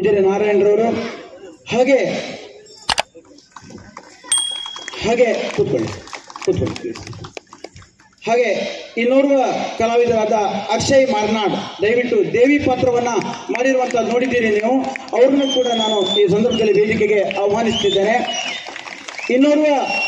ಉಜಿರೆ ನಾರಾಯಣರವರು ಹಾಗೆ ಹಾಗೆ ಕೂತ್ಕೊಳ್ಳಿ ಕೂತ್ಕೊಳ್ಳಿ please. ಹಾಗೆ ಇನ್ನೋರ್ವ ಕಲಾವಿದರಾದ ಅಕ್ಷಯ್ ಮಾರ್ನಾಡ್ ದಯವಿಟ್ಟು ದೇವಿ ಪಾತ್ರವನ್ನ ಮಾಡಿರುವಂತ ನೋಡಿದ್ದೀರಿ ನೀವು ಅವ್ರನ್ನೂ ಕೂಡ ನಾನು ಈ ಸಂದರ್ಭದಲ್ಲಿ ವೇದಿಕೆಗೆ ಆಹ್ವಾನಿಸ್ತಿದ್ದೇನೆ ಇನ್ನೋರ್ವ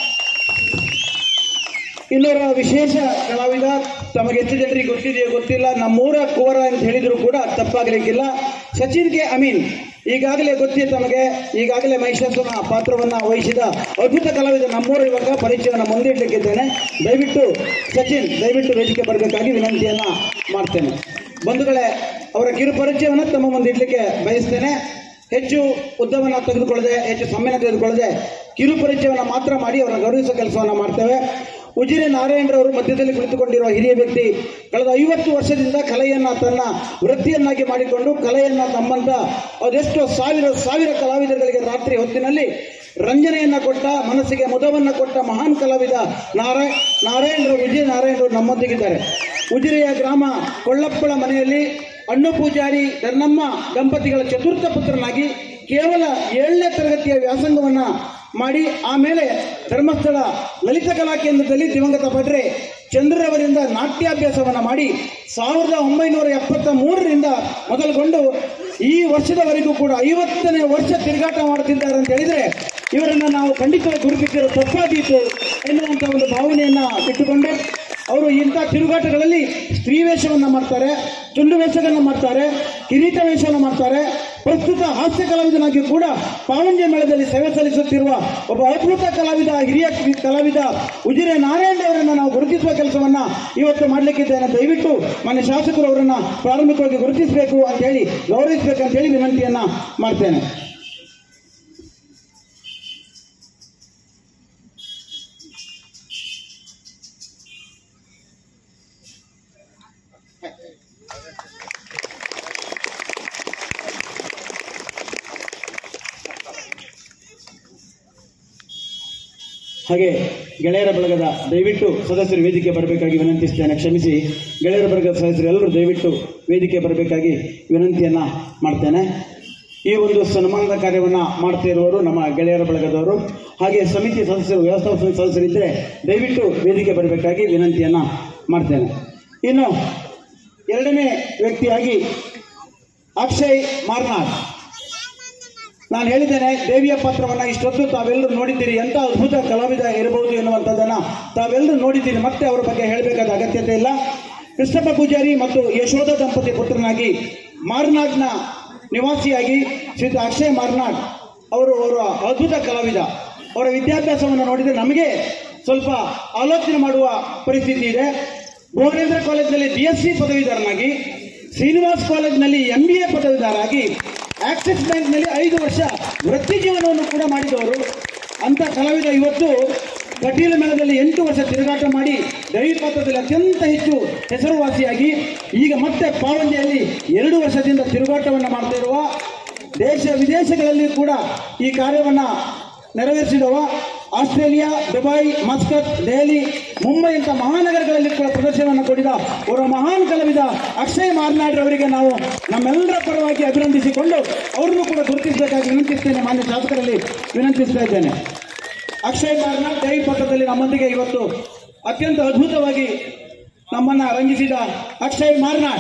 ಇನ್ನೋರ್ವ ವಿಶೇಷ ಕಲಾವಿದ ತಮಗೆ ಎಷ್ಟು ಜನರಿಗೆ ಗೊತ್ತಿದೆಯೋ ಗೊತ್ತಿಲ್ಲ ನಮ್ಮೂರ ಕುವರ ಅಂತ ಹೇಳಿದ್ರು ಕೂಡ ತಪ್ಪಾಗಲಿಕ್ಕಿಲ್ಲ ಸಚಿನ್ ಕೆ ಅಮೀನ್ ಈಗಾಗಲೇ ಗೊತ್ತಿದೆ ತಮಗೆ ಈಗಾಗಲೇ ಮಹಿಷಾಸುರನ ಪಾತ್ರವನ್ನ ವಹಿಸಿದ ಅದ್ಭುತ ಕಲಾವಿದ ನಮ್ಮೂರ ಇವಾಗ ಪರಿಚಯವನ್ನು ಮುಂದಿಡ್ಲಿಕ್ಕಿದ್ದೇನೆ ದಯವಿಟ್ಟು ಸಚಿನ್ ದಯವಿಟ್ಟು ವೇದಿಕೆ ಬರಬೇಕಾಗಿ ವಿನಂತಿಯನ್ನ ಮಾಡ್ತೇನೆ ಬಂಧುಗಳೇ ಅವರ ಕಿರು ಪರಿಚಯವನ್ನು ತಮ್ಮ ಮುಂದೆ ಇಡ್ಲಿಕ್ಕೆ ಬಯಸ್ತೇನೆ ಹೆಚ್ಚು ಉದ್ದವನ್ನ ತೆಗೆದುಕೊಳ್ಳದೆ ಹೆಚ್ಚು ಸಮಯ ತೆಗೆದುಕೊಳ್ಳದೆ ಕಿರು ಪರಿಚಯವನ್ನು ಮಾತ್ರ ಮಾಡಿ ಅವರ ಗೌರವಿಸುವ ಕೆಲಸವನ್ನು ಮಾಡ್ತೇವೆ ಉಜಿರೆ ನಾರಾಯಣರವರು ಮಧ್ಯದಲ್ಲಿ ಕುಳಿತುಕೊಂಡಿರುವ ಹಿರಿಯ ವ್ಯಕ್ತಿ ಕಳೆದ ಐವತ್ತು ವರ್ಷದಿಂದ ಕಲೆಯನ್ನ ತನ್ನ ವೃತ್ತಿಯನ್ನಾಗಿ ಮಾಡಿಕೊಂಡು ಕಲೆಯನ್ನ ತಮ್ಮಂತ ಅದೆಷ್ಟೋ ಸಾವಿರ ಸಾವಿರ ಕಲಾವಿದರುಗಳಿಗೆ ರಾತ್ರಿ ಹೊತ್ತಿನಲ್ಲಿ ರಂಜನೆಯನ್ನ ಕೊಟ್ಟ ಮನಸ್ಸಿಗೆ ಮುದವನ್ನ ಕೊಟ್ಟ ಮಹಾನ್ ಕಲಾವಿದ ನಾರಾಯಣ ನಾರಾಯಣರು ವಿಜಯ ನಾರಾಯಣರು ನಮ್ಮೊಂದಿಗಿದ್ದಾರೆ ಉಜಿರೆಯ ಗ್ರಾಮ ಕೊಳ್ಳಪ್ಪಳ ಮನೆಯಲ್ಲಿ ಅಣ್ಣು ಪೂಜಾರಿ ಧರ್ನಮ್ಮ ದಂಪತಿಗಳ ಚತುರ್ಥ ಪುತ್ರನಾಗಿ ಕೇವಲ ಏಳನೇ ತರಗತಿಯ ವ್ಯಾಸಂಗವನ್ನ ಮಾಡಿ ಆಮೇಲೆ ಧರ್ಮಸ್ಥಳ ಲಲಿತ ಕಲಾ ಕೇಂದ್ರದಲ್ಲಿ ದಿವಂಗತ ಭಟ್ರೆ ಚಂದ್ರರವರಿಂದ ನಾಟ್ಯಾಭ್ಯಾಸವನ್ನ ಮಾಡಿ ಸಾವಿರದ ಒಂಬೈನೂರ ಎಪ್ಪತ್ತ ಮೂರರಿಂದ ಮೊದಲುಗೊಂಡು ಈ ವರ್ಷದವರೆಗೂ ಕೂಡ ಐವತ್ತನೇ ವರ್ಷ ತಿರುಗಾಟ ಮಾಡುತ್ತಿದ್ದಾರೆ ಅಂತ ಹೇಳಿದ್ರೆ ಇವರನ್ನ ನಾವು ಖಂಡಿತವಾಗಿ ಗುರುತಿಸಿರೋ ತಪ್ಪಾದೀತು ಎನ್ನುವಂತ ಒಂದು ಭಾವನೆಯನ್ನ ಇಟ್ಟುಕೊಂಡು ಅವರು ಇಂಥ ತಿರುಗಾಟಗಳಲ್ಲಿ ಸ್ತ್ರೀ ವೇಷವನ್ನ ಮಾಡ್ತಾರೆ ತುಂಡು ವೇಷಗಳನ್ನ ಮಾಡ್ತಾರೆ ಕಿರೀಟ ವೇಷವನ್ನು ಮಾಡ್ತಾರೆ ಪ್ರಸ್ತುತ ಹಾಸ್ಯ ಕಲಾವಿದನಾಗಿ ಕೂಡ ಪಾವಂಜೆ ಮೇಳದಲ್ಲಿ ಸೇವೆ ಸಲ್ಲಿಸುತ್ತಿರುವ ಒಬ್ಬ ಅದ್ಭುತ ಕಲಾವಿದ ಹಿರಿಯ ಕಲಾವಿದ ಉಜಿರೆ ನಾರಾಯಣ ಅವರನ್ನ ನಾವು ಗುರುತಿಸುವ ಕೆಲಸವನ್ನ ಇವತ್ತು ಮಾಡಲಿಕ್ಕಿದ್ದೇನೆ ದಯವಿಟ್ಟು ಮಾನ್ಯ ಶಾಸಕರು ಅವರನ್ನ ಪ್ರಾರಂಭಿಕವಾಗಿ ಗುರುತಿಸಬೇಕು ಅಂತ ಹೇಳಿ ಗೌರವಿಸಬೇಕು ಅಂತ ಹೇಳಿ ವಿನಂತಿಯನ್ನ ಮಾಡ್ತೇನೆ ಹಾಗೆ ಗೆಳೆಯರ ಬಳಗದ ದಯವಿಟ್ಟು ಸದಸ್ಯರು ವೇದಿಕೆ ಬರಬೇಕಾಗಿ ವಿನಂತಿಸ್ತೇನೆ ಕ್ಷಮಿಸಿ ಗೆಳೆಯರ ಬಳಗದ ಸದಸ್ಯರು ಎಲ್ಲರೂ ದಯವಿಟ್ಟು ವೇದಿಕೆ ಬರಬೇಕಾಗಿ ವಿನಂತಿಯನ್ನ ಮಾಡ್ತೇನೆ ಈ ಒಂದು ಸನ್ಮಾನದ ಕಾರ್ಯವನ್ನ ಮಾಡ್ತಾ ಇರುವವರು ನಮ್ಮ ಗೆಳೆಯರ ಬಳಗದವರು ಹಾಗೆ ಸಮಿತಿ ಸದಸ್ಯರು ವ್ಯವಸ್ಥಾಪಕ ಸಮಿತಿ ಸದಸ್ಯರಿದ್ದರೆ ದಯವಿಟ್ಟು ವೇದಿಕೆ ಬರಬೇಕಾಗಿ ವಿನಂತಿಯನ್ನ ಮಾಡ್ತೇನೆ ಇನ್ನು ಎರಡನೇ ವ್ಯಕ್ತಿಯಾಗಿ ಅಕ್ಷಯ್ ಮಾರ್ನಾಥ್ ನಾನು ಹೇಳಿದ್ದೇನೆ ದೇವಿಯ ಪಾತ್ರವನ್ನ ಇಷ್ಟೊತ್ತು ತಾವೆಲ್ಲರೂ ನೋಡಿದ್ದೀರಿ ಎಂತ ಅದ್ಭುತ ಕಲಾವಿದ ಇರಬಹುದು ಎನ್ನುವಂಥದ್ದನ್ನ ತಾವೆಲ್ಲರೂ ನೋಡಿದ್ದೀರಿ ಮತ್ತೆ ಅವರ ಬಗ್ಗೆ ಹೇಳಬೇಕಾದ ಅಗತ್ಯತೆ ಇಲ್ಲ ಕೃಷ್ಣಪ್ಪ ಪೂಜಾರಿ ಮತ್ತು ಯಶೋಧ ದಂಪತಿ ಪುತ್ರನಾಗಿ ಮಾರ್ನಾಡ್ನ ನಿವಾಸಿಯಾಗಿ ಶ್ರೀಯುತ ಅಕ್ಷಯ್ ಮಾರ್ನಾಡ್ ಅವರು ಅವರ ಅದ್ಭುತ ಕಲಾವಿದ ಅವರ ವಿದ್ಯಾಭ್ಯಾಸವನ್ನು ನೋಡಿದರೆ ನಮಗೆ ಸ್ವಲ್ಪ ಆಲೋಚನೆ ಮಾಡುವ ಪರಿಸ್ಥಿತಿ ಇದೆ ಭುವನೇಂದ್ರ ಕಾಲೇಜಿನಲ್ಲಿ ಬಿ ಎಸ್ ಸಿ ಪದವೀಧರನಾಗಿ ಶ್ರೀನಿವಾಸ್ ಕಾಲೇಜಿನಲ್ಲಿ ಎಂ ಬಿ ಎ ಪದವೀಧರಾಗಿ ಆಕ್ಸಿಸ್ ಬ್ಯಾಂಕ್ನಲ್ಲಿ ಐದು ವರ್ಷ ವೃತ್ತಿ ಜೀವನವನ್ನು ಕೂಡ ಮಾಡಿದವರು ಅಂತ ಕಲಾವಿದ ಇವತ್ತು ಕಟೀಲ ಮೇಳದಲ್ಲಿ ಎಂಟು ವರ್ಷ ತಿರುಗಾಟ ಮಾಡಿ ದೈವಪಾತ್ರದಲ್ಲಿ ಅತ್ಯಂತ ಹೆಚ್ಚು ಹೆಸರುವಾಸಿಯಾಗಿ ಈಗ ಮತ್ತೆ ಪಾವಂಜೆಯಲ್ಲಿ ಎರಡು ವರ್ಷದಿಂದ ತಿರುಗಾಟವನ್ನು ಮಾಡ್ತಾ ಇರುವ ದೇಶ ವಿದೇಶಗಳಲ್ಲಿ ಕೂಡ ಈ ಕಾರ್ಯವನ್ನ ನೆರವೇರಿಸಿದವ Australia Dubai Muscat Delhi Mumbai ಅಂತ ಮಹಾನಗರಗಳಲ್ಲಿ ಕೂಡ ಪ್ರದರ್ಶನವನ್ನು ಕೊಡಿದ ಅವರ ಮಹಾನ್ ಕಲಾವಿದ ಅಕ್ಷಯ್ ಮಾರ್ನಾಡ್ ಅವರಿಗೆ ನಾವು ನಮ್ಮೆಲ್ಲರ ಪರವಾಗಿ ಅಭಿನಂದಿಸಿಕೊಂಡು ಅವ್ರನ್ನು ಕೂಡ ಗುರುತಿಸಬೇಕಾಗಿ ವಿನಂತಿಸ್ತೇನೆ ಮಾನ್ಯ ಶಾಸಕರಲ್ಲಿ ವಿನಂತಿಸ್ತಾ ಇದ್ದೇನೆ ಅಕ್ಷಯ್ ಮಾರ್ನಾಡ್ ದೈ ಪತ್ರದಲ್ಲಿ ನಮ್ಮೊಂದಿಗೆ ಇವತ್ತು ಅತ್ಯಂತ ಅದ್ಭುತವಾಗಿ ನಮ್ಮನ್ನ ರಂಜಿಸಿದ ಅಕ್ಷಯ್ ಮಾರ್ನಾಡ್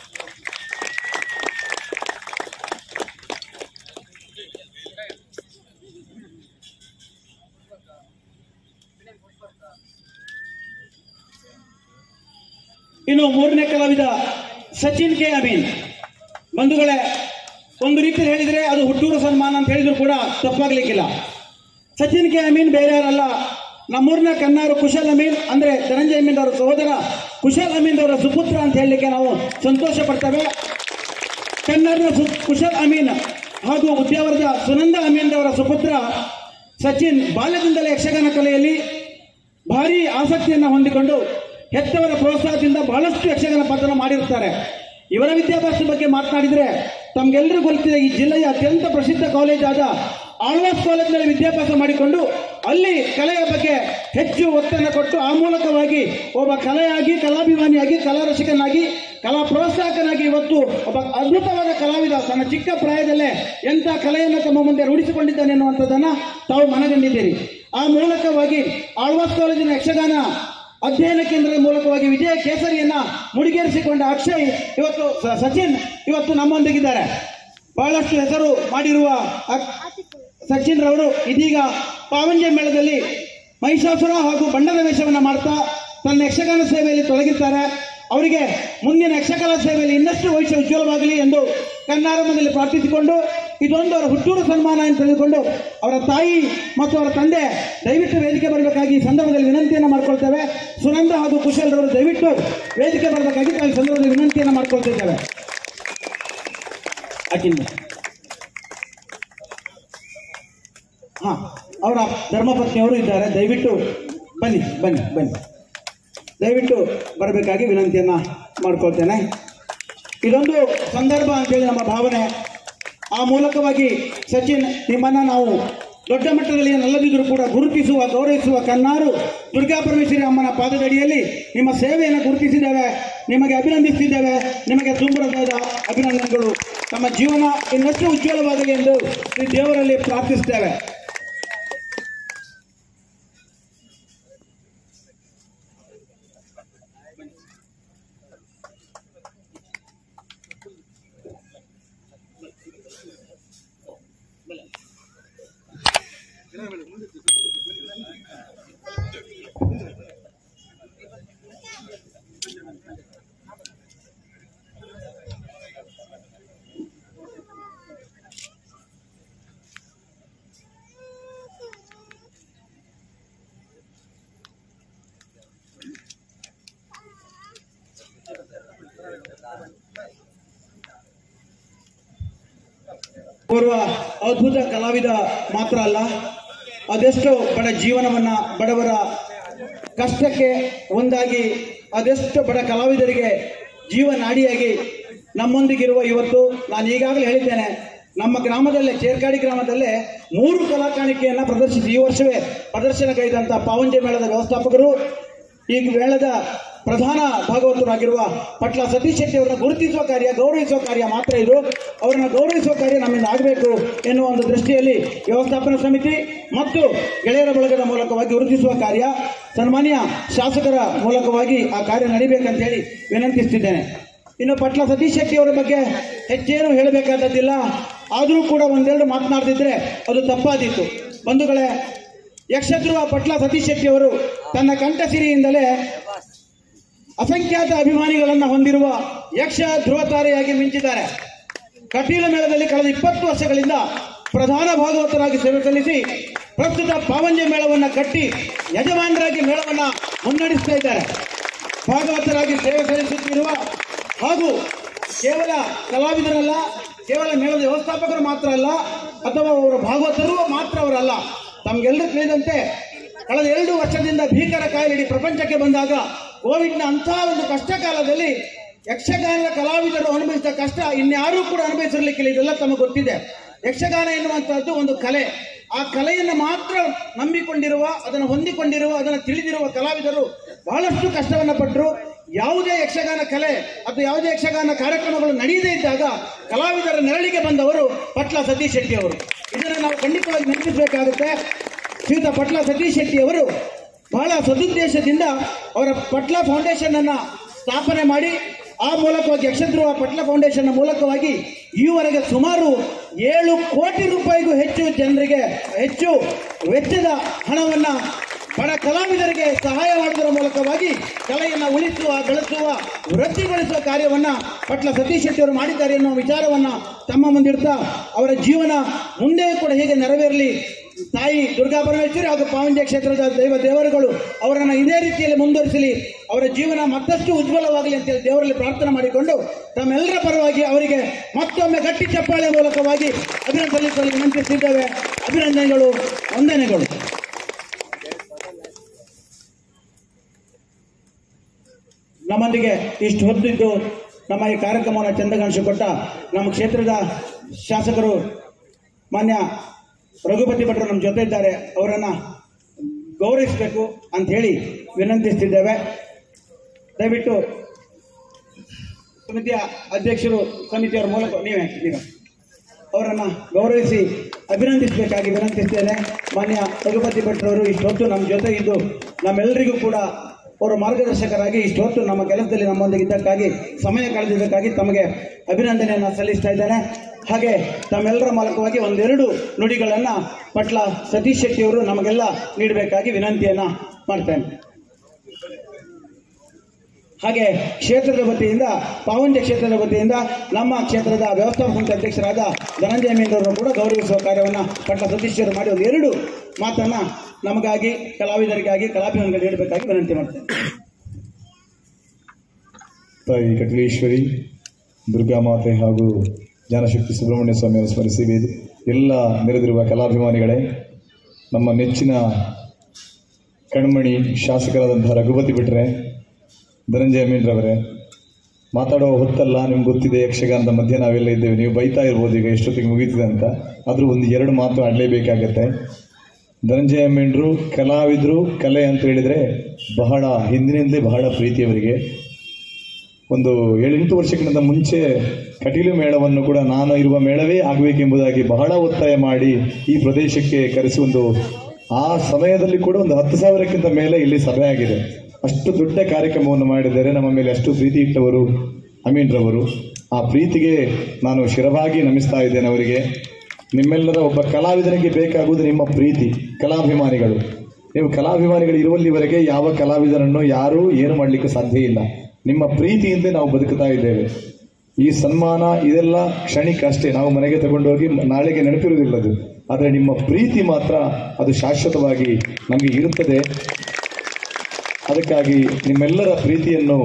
ಇನ್ನು ಮೂರನೇ ಕಲಾವಿದ ಸಚಿನ್ ಕೆ ಅಮೀನ್ ಬಂಧುಗಳೇ ಒಂದು ರೀತಿಯಲ್ಲಿ ಹೇಳಿದ್ರೆ ಅದು ಹುಟ್ಟೂರು ಸನ್ಮಾನ ಅಂತ ಹೇಳಿದ್ರು ಕೂಡ ತಪ್ಪಾಗ್ಲಿಕ್ಕಿಲ್ಲ ಸಚಿನ್ ಕೆ ಅಮೀನ್ ಬೇರೆ ಯಾರಲ್ಲ ನಮ್ಮೂರಿನ ಕನ್ನಾರು ಕುಶಲ್ ಅಮೀನ್ ಅಂದ್ರೆ ಧನಂಜಯ ಅಮೀನ್ ಅವರ ಸಹೋದರ ಕುಶಲ್ ಅಮೀನ್ ಅವರ ಸುಪುತ್ರ ಅಂತ ಹೇಳಲಿಕ್ಕೆ ನಾವು ಸಂತೋಷ ಪಡ್ತೇವೆ ಕನ್ನಡದ ಸು ಕುಶಲ್ ಅಮೀನ್ ಹಾಗೂ ಉದ್ಯಾವರದ ಸುನಂದ ಅಮೀನ್ ಅವರ ಸುಪುತ್ರ ಸಚಿನ್ ಬಾಲ್ಯದಿಂದಲೇ ಯಕ್ಷಗಾನ ಕಲೆಯಲ್ಲಿ ಭಾರಿ ಆಸಕ್ತಿಯನ್ನು ಹೊಂದಿಕೊಂಡು ಹೆತ್ತವರ ಪ್ರೋತ್ಸಾಹದಿಂದ ಬಹಳಷ್ಟು ಯಕ್ಷಗಾನ ಪಾತ್ರ ಮಾಡಿರುತ್ತಾರೆ ಇವರ ವಿದ್ಯಾಭ್ಯಾಸದ ಬಗ್ಗೆ ಮಾತನಾಡಿದರೆ ತಮಗೆಲ್ಲರಿಗೂ ಗೊತ್ತಿದೆ ಈ ಜಿಲ್ಲೆಯ ಅತ್ಯಂತ ಪ್ರಸಿದ್ಧ ಕಾಲೇಜ್ ಆದ ಆಳ್ವಾಸ್ ಕಾಲೇಜಿನಲ್ಲಿ ವಿದ್ಯಾಭ್ಯಾಸ ಮಾಡಿಕೊಂಡು ಅಲ್ಲಿ ಕಲೆಯ ಬಗ್ಗೆ ಹೆಚ್ಚು ಒತ್ತನ್ನು ಕೊಟ್ಟು ಆ ಮೂಲಕವಾಗಿ ಒಬ್ಬ ಕಲೆಯಾಗಿ ಕಲಾಭಿಮಾನಿಯಾಗಿ ಕಲಾರಸಿಕನಾಗಿ ಕಲಾ ಪ್ರೋತ್ಸಾಹಕನಾಗಿ ಇವತ್ತು ಒಬ್ಬ ಅದ್ಭುತವಾದ ಕಲಾವಿದ ತನ್ನ ಚಿಕ್ಕ ಪ್ರಾಯದಲ್ಲೇ ಎಂಥ ಕಲೆಯನ್ನು ತಮ್ಮ ಮುಂದೆ ರೂಢಿಸಿಕೊಂಡಿದ್ದಾನೆ ಎನ್ನುವಂಥದ್ದನ್ನು ತಾವು ಮನಗಂಡಿದ್ದೀರಿ ಆ ಮೂಲಕವಾಗಿ ಆಳ್ವಾಸ್ ಕಾಲೇಜಿನ ಯಕ್ಷಗಾನ ಅಧ್ಯಯನ ಕೇಂದ್ರದ ಮೂಲಕವಾಗಿ ವಿಜಯ ಕೇಸರಿಯನ್ನ ಮುಡಿಗೇರಿಸಿಕೊಂಡ ಅಕ್ಷಯ್ ಇವತ್ತು ಸ- ಸಚಿನ್ ಇವತ್ತು ನಮ್ಮೊಂದಿಗಿದ್ದಾರೆ ಬಹಳಷ್ಟು ಹೆಸರು ಮಾಡಿರುವ ಅಕ್- ಸಚಿನ್ ರವರು ಇದೀಗ ಪಾವಂಜೆ ಮೇಳದಲ್ಲಿ ಮಹಿಷಾಸುರ ಹಾಗೂ ಬಣ್ಣದ ವೇಷವನ್ನು ಮಾಡ್ತಾ ತನ್ನ ಯಕ್ಷಗಾನ ಸೇವೆಯಲ್ಲಿ ತೊಡಗಿದ್ದಾರೆ ಅವರಿಗೆ ಮುಂದಿನ ಯಕ್ಷಗಾನ ಸೇವೆಯಲ್ಲಿ ಇನ್ನಷ್ಟು ಭವಿಷ್ಯ ಉಜ್ವಲವಾಗಲಿ ಎಂದು ಕನ್ನಾರಂಭದಲ್ಲಿ ಪ್ರಾರ್ಥಿಸಿಕೊಂಡು ಇದೊಂದು ಅವರ ಹುಟ್ಟೂರು ಸನ್ಮಾನ ಎಂದು ತಿಳಿದುಕೊಂಡು ಅವರ ತಾಯಿ ಮತ್ತು ಅವರ ತಂದೆ ದಯವಿಟ್ಟು ವೇದಿಕೆ ಬರಬೇಕಾಗಿ ಈ ಸಂದರ್ಭದಲ್ಲಿ ವಿನಂತಿಯನ್ನು ಮಾಡ್ಕೊಳ್ತೇವೆ ಸುನಂದ ಹಾಗೂ ಕುಶಲ್ ರವರು ದಯವಿಟ್ಟು ವೇದಿಕೆ ಬರಬೇಕಾಗಿ ನಾವು ಈ ಸಂದರ್ಭದಲ್ಲಿ ವಿನಂತಿಯನ್ನು ಮಾಡ್ಕೊಳ್ತಿದ್ದೇವೆ ಆಕಿಂದ ಹಾ ಅವರ ಧರ್ಮಪತ್ನಿಯವರು ಇದ್ದಾರೆ ದಯವಿಟ್ಟು ಬನ್ನಿ ಬನ್ನಿ ಬನ್ನಿ ದಯವಿಟ್ಟು ಬರಬೇಕಾಗಿ ವಿನಂತಿಯನ್ನ ಮಾಡ್ಕೊಳ್ತೇನೆ ಇದೊಂದು ಸಂದರ್ಭ ಅಂತೇಳಿ ನಮ್ಮ ಭಾವನೆ ಆ ಮೂಲಕವಾಗಿ ಸಚಿನ್ ನಿಮ್ಮನ್ನ ನಾವು ದೊಡ್ಡ ಮಟ್ಟದಲ್ಲಿ ಏನಲ್ಲದಿದ್ದರೂ ಕೂಡ ಗುರುತಿಸುವ ಗೌರವಿಸುವ ಕನ್ನಾರು ದುರ್ಗಾ ಪರಮೇಶ್ವರಿ ಅಮ್ಮನ ಪಾದದಡಿಯಲ್ಲಿ ನಿಮ್ಮ ಸೇವೆಯನ್ನು ಗುರುತಿಸಿದ್ದೇವೆ ನಿಮಗೆ ಅಭಿನಂದಿಸಿದ್ದೇವೆ ನಿಮಗೆ ತುಂಬ ಹೃದಯದ ಅಭಿನಂದನೆಗಳು ತಮ್ಮ ಜೀವನ ಇನ್ನಷ್ಟು ಉಜ್ವಲವಾಗಲಿ ಎಂದು ಶ್ರೀ ದೇವರಲ್ಲಿ ಪ್ರಾರ್ಥಿಸ್ತೇವೆ ಓರ್ವ ಅದ್ಭುತ ಕಲಾವಿದ ಮಾತ್ರ ಅಲ್ಲ ಅದೆಷ್ಟೋ ಬಡ ಜೀವನವನ್ನ ಬಡವರ ಕಷ್ಟಕ್ಕೆ ಒಂದಾಗಿ ಅದೆಷ್ಟು ಬಡ ಕಲಾವಿದರಿಗೆ ಜೀವನಾಡಿಯಾಗಿ ನಮ್ಮೊಂದಿಗಿರುವ ಇವತ್ತು ನಾನು ಈಗಾಗಲೇ ಹೇಳಿದ್ದೇನೆ ನಮ್ಮ ಗ್ರಾಮದಲ್ಲೇ ಚೇರ್ಕಾಡಿ ಗ್ರಾಮದಲ್ಲೇ ಮೂರು ಕಲಾಕಾಣಿಕೆಯನ್ನು ಪ್ರದರ್ಶಿಸಿ ಈ ವರ್ಷವೇ ಪ್ರದರ್ಶನಗೈದಂಥ ಪಾವಂಜೆ ಮೇಳದ ವ್ಯವಸ್ಥಾಪಕರು ಈ ಮೇಳದ ಪ್ರಧಾನ ಭಾಗವತರಾಗಿರುವ ಪಟ್ಲ ಸತೀಶ್ ಶೆಟ್ಟಿ ಅವರನ್ನ ಗುರುತಿಸುವ ಕಾರ್ಯ ಗೌರವಿಸುವ ಕಾರ್ಯ ಮಾತ್ರ ಇದು ಅವರನ್ನ ಗೌರವಿಸುವ ಕಾರ್ಯ ನಮ್ಮಿಂದ ಆಗಬೇಕು ಎನ್ನುವ ಒಂದು ದೃಷ್ಟಿಯಲ್ಲಿ ವ್ಯವಸ್ಥಾಪನಾ ಸಮಿತಿ ಮತ್ತು ಗೆಳೆಯರ ಬಳಗದ ಮೂಲಕವಾಗಿ ಗುರುತಿಸುವ ಕಾರ್ಯ ಸನ್ಮಾನ್ಯ ಶಾಸಕರ ಮೂಲಕವಾಗಿ ಆ ಕಾರ್ಯ ನಡಿಬೇಕಂತ ಹೇಳಿ ವಿನಂತಿಸ್ತಿದ್ದೇನೆ ಇನ್ನು ಪಟ್ಲ ಸತೀಶ್ ಶೆಟ್ಟಿ ಅವರ ಬಗ್ಗೆ ಹೆಚ್ಚೇನು ಹೇಳಬೇಕಾದದ್ದಿಲ್ಲ ಆದರೂ ಕೂಡ ಒಂದೆರಡು ಮಾತನಾಡ್ತಿದ್ರೆ ಅದು ತಪ್ಪಾದೀತು ಬಂಧುಗಳೇ ಯಕ್ಷಧ್ರುವ ಪಟ್ಲ ಸತೀಶ್ ಶೆಟ್ಟಿ ಅವರು ತನ್ನ ಕಂಠಸಿರಿಯಿಂದಲೇ ಅಸಂಖ್ಯಾತ ಅಭಿಮಾನಿಗಳನ್ನು ಹೊಂದಿರುವ ಯಕ್ಷ ಧ್ರುವತಾರೆಯಾಗಿ ಮಿಂಚಿದ್ದಾರೆ ಕಟೀಲ ಮೇಳದಲ್ಲಿ ಕಳೆದ ಇಪ್ಪತ್ತು ವರ್ಷಗಳಿಂದ ಪ್ರಧಾನ ಭಾಗವತರಾಗಿ ಸೇವೆ ಸಲ್ಲಿಸಿ ಪ್ರಸ್ತುತ ಪಾವಂಜೆ ಮೇಳವನ್ನು ಕಟ್ಟಿ ಯಜಮಾನರಾಗಿ ಮೇಳವನ್ನ ಮುನ್ನಡೆಸ್ತಾ ಇದ್ದಾರೆ ಭಾಗವತರಾಗಿ ಸೇವೆ ಸಲ್ಲಿಸುತ್ತಿರುವ ಹಾಗೂ ಕೇವಲ ಕಲಾವಿದರಲ್ಲ ಕೇವಲ ಮೇಳದ ವ್ಯವಸ್ಥಾಪಕರು ಮಾತ್ರ ಅಲ್ಲ ಅಥವಾ ಅವರು ಭಾಗವತರು ಮಾತ್ರ ಅವರಲ್ಲ ತಮಗೆಲ್ಲರೂ ತಿಳಿದಂತೆ ಕಳೆದ ಎರಡು ವರ್ಷದಿಂದ ಭೀಕರ ಕಾಯಿಲೆ ಇಡೀ ಪ್ರಪಂಚಕ್ಕೆ ಬಂದಾಗ ಕೋವಿಡ್ನ ಅಂತಹ ಒಂದು ಕಷ್ಟ ಕಾಲದಲ್ಲಿ ಯಕ್ಷಗಾನದ ಕಲಾವಿದರು ಅನುಭವಿಸಿದ ಕಷ್ಟ ಇನ್ಯಾರೂ ಕೂಡ ಅನುಭವಿಸಿರ್ಲಿಕ್ಕಿಲ್ಲ ಇದೆಲ್ಲ ತಮಗೆ ಗೊತ್ತಿದೆ ಯಕ್ಷಗಾನ ಎನ್ನುವಂತಹದ್ದು ಒಂದು ಕಲೆ ಆ ಕಲೆಯನ್ನು ಮಾತ್ರ ನಂಬಿಕೊಂಡಿರುವ ಅದನ್ನು ಹೊಂದಿಕೊಂಡಿರುವ ಅದನ್ನು ತಿಳಿದಿರುವ ಕಲಾವಿದರು ಬಹಳಷ್ಟು ಕಷ್ಟವನ್ನು ಪಟ್ಟರು ಯಾವುದೇ ಯಕ್ಷಗಾನ ಕಲೆ ಅಥವಾ ಯಾವುದೇ ಯಕ್ಷಗಾನ ಕಾರ್ಯಕ್ರಮಗಳು ನಡೆಯದೇ ಇದ್ದಾಗ ಕಲಾವಿದರ ನೆರಳಿಗೆ ಬಂದವರು ಪಟ್ಲ ಸತೀಶ್ ಶೆಟ್ಟಿ ಅವರು ಇದನ್ನು ನಾವು ಖಂಡಿತವಾಗಿ ನೆನಪಿಸಬೇಕಾಗುತ್ತೆ ಶ್ರೀಯುತ ಪಟ್ಲ ಸತೀಶ್ ಶೆಟ್ಟಿ ಅವರು ಬಹಳ ಸದುದ್ದೇಶದಿಂದ ಅವರ ಪಟ್ಲ ಫೌಂಡೇಶನ್ ಅನ್ನ ಸ್ಥಾಪನೆ ಮಾಡಿ ಆ ಮೂಲಕವಾಗಿ ಯಕ್ಷಧ್ರುವ ಪಟ್ಲ ಫೌಂಡೇಶನ್ ಮೂಲಕವಾಗಿ ಈವರೆಗೆ ಸುಮಾರು ಏಳು ಕೋಟಿ ರೂಪಾಯಿಗೂ ಹೆಚ್ಚು ಜನರಿಗೆ ಹೆಚ್ಚು ವೆಚ್ಚದ ಹಣವನ್ನ ಬಡ ಕಲಾವಿದರಿಗೆ ಸಹಾಯ ಮಾಡುವುದರ ಮೂಲಕವಾಗಿ ಕಲೆಯನ್ನ ಉಳಿಸುವ ಬೆಳೆಸುವ ವೃತ್ತಿಗೊಳಿಸುವ ಕಾರ್ಯವನ್ನ ಪಟ್ಲ ಸತೀಶ್ ಶೆಟ್ಟಿ ಅವರು ಮಾಡಿದ್ದಾರೆ ಎನ್ನುವ ವಿಚಾರವನ್ನ ತಮ್ಮ ಮುಂದಿಡ್ತಾ ಅವರ ಜೀವನ ಮುಂದೆ ಕೂಡ ಹೇಗೆ ನೆರವೇರಲಿ ತಾಯಿ ದುರ್ಗಾ ಪರಮೇಶ್ವರಿ ಹಾಗೂ ಪಾವಂಜೆ ಕ್ಷೇತ್ರದ ದೈವ ದೇವರುಗಳು ಅವರನ್ನು ಇದೇ ರೀತಿಯಲ್ಲಿ ಮುಂದುವರಿಸಲಿ ಅವರ ಜೀವನ ಮತ್ತಷ್ಟು ಉಜ್ವಲವಾಗಲಿ ಅಂತೇಳಿ ದೇವರಲ್ಲಿ ಪ್ರಾರ್ಥನೆ ಮಾಡಿಕೊಂಡು ತಮ್ಮೆಲ್ಲರ ಪರವಾಗಿ ಅವರಿಗೆ ಮತ್ತೊಮ್ಮೆ ಗಟ್ಟಿ ಚಪ್ಪಾಳೆ ಮೂಲಕವಾಗಿ ಅಭಿನಂದನೆ ವಿನಂತಿಸಿದ್ದೇವೆ ಅಭಿನಂದನೆಗಳು ವಂದನೆಗಳು ನಮ್ಮೊಂದಿಗೆ ಇಷ್ಟು ಹೊತ್ತಿದ್ದು ನಮ್ಮ ಈ ಕಾರ್ಯಕ್ರಮವನ್ನು ಚಂದಗಾಣಿಸಿಕೊಟ್ಟ ನಮ್ಮ ಕ್ಷೇತ್ರದ ಶಾಸಕರು ಮಾನ್ಯ ರಘುಪತಿ ಭಟ್ರು ನಮ್ಮ ಜೊತೆ ಇದ್ದಾರೆ ಅವರನ್ನ ಗೌರವಿಸಬೇಕು ಅಂತ ಹೇಳಿ ವಿನಂತಿಸ್ತಿದ್ದೇವೆ ದಯವಿಟ್ಟು ಸಮಿತಿಯ ಅಧ್ಯಕ್ಷರು ಸಮಿತಿಯವರ ಮೂಲಕ ನೀವೇ ಈಗ ಅವರನ್ನ ಗೌರವಿಸಿ ಅಭಿನಂದಿಸಬೇಕಾಗಿ ವಿನಂತಿಸ್ತೇನೆ ಮಾನ್ಯ ರಘುಪತಿ ಭಟ್ರವರು ಇಷ್ಟೊತ್ತು ನಮ್ಮ ಜೊತೆ ಇದ್ದು ನಮ್ಮೆಲ್ಲರಿಗೂ ಕೂಡ ಅವರ ಮಾರ್ಗದರ್ಶಕರಾಗಿ ಇಷ್ಟೊತ್ತು ನಮ್ಮ ಕೆಲಸದಲ್ಲಿ ನಮ್ಮೊಂದಿಗೆ ಇದ್ದಕ್ಕಾಗಿ ಸಮಯ ಕಳೆದಿದ್ದಕ್ಕಾಗಿ ತಮಗೆ ಅಭಿನಂದನೆಯನ್ನು ಸಲ್ಲಿಸ್ತಾ ಇದ್ದೇನೆ ಹಾಗೆ ತಮ್ಮೆಲ್ಲರ ಮೂಲಕವಾಗಿ ಒಂದೆರಡು ನುಡಿಗಳನ್ನು ಪಟ್ಲ ಸತೀಶ್ ಶೆಟ್ಟಿಯವರು ನಮಗೆಲ್ಲ ನೀಡಬೇಕಾಗಿ ವಿನಂತಿಯನ್ನ ಮಾಡ್ತೇನೆ ಹಾಗೆ ಕ್ಷೇತ್ರದ ವತಿಯಿಂದ ಪಾವಂಜ ಕ್ಷೇತ್ರದ ವತಿಯಿಂದ ನಮ್ಮ ಕ್ಷೇತ್ರದ ವ್ಯವಸ್ಥಾಪಕ ಸಮಿತಿ ಅಧ್ಯಕ್ಷರಾದ ಧನಂಜಯ ಮೀನರನ್ನು ಕೂಡ ಗೌರವಿಸುವ ಕಾರ್ಯವನ್ನು ಪಟ್ಟ ಸತೀಶ್ವರು ಮಾಡಿ ಒಂದು ಎರಡು ಮಾತನ್ನ ನಮಗಾಗಿ ಕಲಾವಿದರಿಗಾಗಿ ಕಲಾಭಿಮಾನಿಗಳು ನೀಡಬೇಕಾಗಿ ವಿನಂತಿ ಮಾಡ್ತೇನೆ ತಾಯಿ ಕಟಲೇಶ್ವರಿ ದುರ್ಗಾಮಾತೆ ಹಾಗೂ ಜ್ಞಾನಶಕ್ತಿ ಸುಬ್ರಹ್ಮಣ್ಯ ಸ್ವಾಮಿಯನ್ನು ಸ್ಮರಿಸಿ ವೇದಿ ಎಲ್ಲ ನೆರೆದಿರುವ ಕಲಾಭಿಮಾನಿಗಳೇ ನಮ್ಮ ನೆಚ್ಚಿನ ಕಣ್ಮಣಿ ಶಾಸಕರಾದಂತಹ ರಘುಪತಿ ಬಿಟ್ರೆ ಧನಂಜಯ ಮೀನ್ರವರೇ ಮಾತಾಡೋ ಹೊತ್ತಲ್ಲ ನಿಮ್ಗೆ ಗೊತ್ತಿದೆ ಯಕ್ಷಗಾನದ ಮಧ್ಯೆ ನಾವೆಲ್ಲ ಇದ್ದೇವೆ ನೀವು ಬೈತಾ ಇರ್ಬೋದು ಈಗ ಎಷ್ಟೊತ್ತಿಗೆ ಮುಗೀತಿದೆ ಅಂತ ಆದರೂ ಒಂದು ಎರಡು ಮಾತು ಆಡಲೇಬೇಕಾಗತ್ತೆ ಧನಂಜಯ ಮೀನ್ರು ಕಲಾವಿದರು ಕಲೆ ಅಂತ ಹೇಳಿದರೆ ಬಹಳ ಹಿಂದಿನಿಂದಲೇ ಬಹಳ ಪ್ರೀತಿಯವರಿಗೆ ಒಂದು ಏಳೆಂಟು ವರ್ಷಗಳಿಂದ ಮುಂಚೆ ಕಟೀಲು ಮೇಳವನ್ನು ಕೂಡ ನಾನು ಇರುವ ಮೇಳವೇ ಆಗಬೇಕೆಂಬುದಾಗಿ ಬಹಳ ಒತ್ತಾಯ ಮಾಡಿ ಈ ಪ್ರದೇಶಕ್ಕೆ ಕರೆಸಿ ಒಂದು ಆ ಸಮಯದಲ್ಲಿ ಕೂಡ ಒಂದು ಹತ್ತು ಸಾವಿರಕ್ಕಿಂತ ಮೇಲೆ ಇಲ್ಲಿ ಸಭೆ ಆಗಿದೆ ಅಷ್ಟು ದೊಡ್ಡ ಕಾರ್ಯಕ್ರಮವನ್ನು ಮಾಡಿದ್ದಾರೆ ನಮ್ಮ ಮೇಲೆ ಅಷ್ಟು ಪ್ರೀತಿ ಇಟ್ಟವರು ಅಮೀನ್ರವರು ಆ ಪ್ರೀತಿಗೆ ನಾನು ಶಿರವಾಗಿ ನಮಿಸ್ತಾ ಇದ್ದೇನೆ ಅವರಿಗೆ ನಿಮ್ಮೆಲ್ಲರ ಒಬ್ಬ ಕಲಾವಿದನಿಗೆ ಬೇಕಾಗುವುದು ನಿಮ್ಮ ಪ್ರೀತಿ ಕಲಾಭಿಮಾನಿಗಳು ನೀವು ಕಲಾಭಿಮಾನಿಗಳು ಇರುವಲ್ಲಿವರೆಗೆ ಯಾವ ಕಲಾವಿದರನ್ನು ಯಾರೂ ಏನು ಮಾಡಲಿಕ್ಕೆ ಸಾಧ್ಯ ಇಲ್ಲ ನಿಮ್ಮ ಪ್ರೀತಿಯಿಂದ ನಾವು ಬದುಕುತ್ತಾ ಇದ್ದೇವೆ ಈ ಸನ್ಮಾನ ಇದೆಲ್ಲ ಕ್ಷಣಿಕ ಅಷ್ಟೇ ನಾವು ಮನೆಗೆ ತಗೊಂಡೋಗಿ ನಾಳೆಗೆ ನೆನಪಿರುವುದಿಲ್ಲದು ಆದರೆ ನಿಮ್ಮ ಪ್ರೀತಿ ಮಾತ್ರ ಅದು ಶಾಶ್ವತವಾಗಿ ನಮಗೆ ಇರುತ್ತದೆ ಅದಕ್ಕಾಗಿ ನಿಮ್ಮೆಲ್ಲರ ಪ್ರೀತಿಯನ್ನು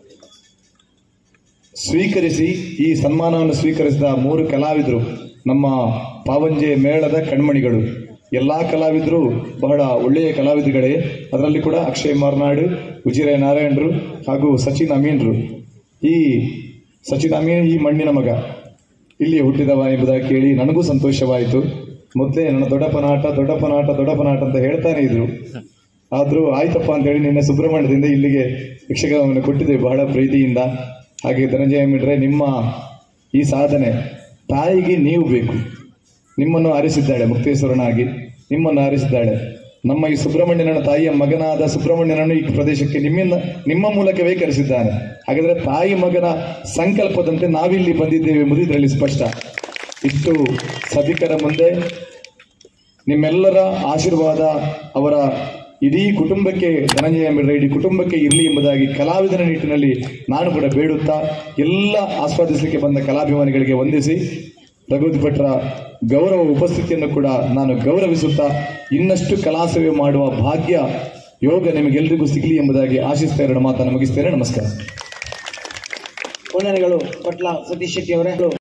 ಸ್ವೀಕರಿಸಿ ಈ ಸನ್ಮಾನವನ್ನು ಸ್ವೀಕರಿಸಿದ ಮೂರು ಕಲಾವಿದರು ನಮ್ಮ ಪಾವಂಜೆ ಮೇಳದ ಕಣ್ಮಣಿಗಳು ಎಲ್ಲಾ ಕಲಾವಿದರು ಬಹಳ ಒಳ್ಳೆಯ ಕಲಾವಿದರುಗಳೇ ಅದರಲ್ಲಿ ಕೂಡ ಅಕ್ಷಯ್ ಮಾರ್ನಾಡು ಉಜಿರೆ ನಾರಾಯಣರು ಹಾಗೂ ಸಚಿನ್ ಅಮೀನ್ರು ಈ ಸಚಿನ್ ಅಮೀನ್ ಈ ಮಣ್ಣಿನ ಮಗ ಇಲ್ಲಿ ಹುಟ್ಟಿದವ ಎಂಬುದಾಗಿ ಕೇಳಿ ನನಗೂ ಸಂತೋಷವಾಯಿತು ಮೊದಲೇ ನನ್ನ ದೊಡ್ಡಪ್ಪನಾಟ ದೊಡ್ಡಪ್ಪನಾಟ ದೊಡ್ಡಪ್ಪನಾಟ ಅಂತ ಹೇಳ್ತಾನೆ ಇದ್ರು ಆದರೂ ಆಯ್ತಪ್ಪ ಅಂತ ಹೇಳಿ ನಿನ್ನೆ ಸುಬ್ರಹ್ಮಣ್ಯದಿಂದ ಇಲ್ಲಿಗೆ ಯಕ್ಷಗಾನವನ್ನು ಕೊಟ್ಟಿದ್ದೇವೆ ಬಹಳ ಪ್ರೀತಿಯಿಂದ ಹಾಗೆ ಧನಂಜಯ ಮಿಡ್ರೆ ನಿಮ್ಮ ಈ ಸಾಧನೆ ತಾಯಿಗೆ ನೀವು ಬೇಕು ನಿಮ್ಮನ್ನು ಆರಿಸಿದ್ದಾಳೆ ಮುಕ್ತೇಶ್ವರನಾಗಿ ನಿಮ್ಮನ್ನು ಆರಿಸಿದ್ದಾಳೆ ನಮ್ಮ ಈ ಸುಬ್ರಹ್ಮಣ್ಯನ ತಾಯಿಯ ಮಗನಾದ ಸುಬ್ರಹ್ಮಣ್ಯನನ್ನು ಈ ಪ್ರದೇಶಕ್ಕೆ ನಿಮ್ಮಿಂದ ನಿಮ್ಮ ಮೂಲಕವೇ ಕರೆಸಿದ್ದಾನೆ ಹಾಗಾದ್ರೆ ತಾಯಿ ಮಗನ ಸಂಕಲ್ಪದಂತೆ ನಾವಿಲ್ಲಿ ಬಂದಿದ್ದೇವೆ ಎಂಬುದು ಇದರಲ್ಲಿ ಸ್ಪಷ್ಟ ಇಷ್ಟು ಸಭಿಕರ ಮುಂದೆ ನಿಮ್ಮೆಲ್ಲರ ಆಶೀರ್ವಾದ ಅವರ ಇಡೀ ಕುಟುಂಬಕ್ಕೆ ಧನಂಜಯ ಮಿಡ್ರೆ ಇಡೀ ಕುಟುಂಬಕ್ಕೆ ಇರಲಿ ಎಂಬುದಾಗಿ ಕಲಾವಿದನ ನಿಟ್ಟಿನಲ್ಲಿ ನಾನು ಕೂಡ ಬೇಡುತ್ತಾ ಎಲ್ಲ ಆಸ್ವಾದಿಸಲಿಕ್ಕೆ ಬಂದ ಕಲಾಭಿಮಾನಿಗಳಿಗೆ ವಂದಿಸಿ ರಘುಪತಿ ಭಟ್ರ ಗೌರವ ಉಪಸ್ಥಿತಿಯನ್ನು ಕೂಡ ನಾನು ಗೌರವಿಸುತ್ತಾ ಇನ್ನಷ್ಟು ಕಲಾ ಸೇವೆ ಮಾಡುವ ಭಾಗ್ಯ ಯೋಗ ನಿಮಗೆಲ್ಲರಿಗೂ ಸಿಗಲಿ ಎಂಬುದಾಗಿ ಆಶಿಸ್ತಾ ಎರಡು ಮಾತನ್ನು ಮುಗಿಸ್ತೇನೆ ನಮಸ್ಕಾರ ವಂದನೆಗಳು ಪಟ್ಲ ಸತೀಶ್ ಶೆಟ್ಟಿ ಅವರೇ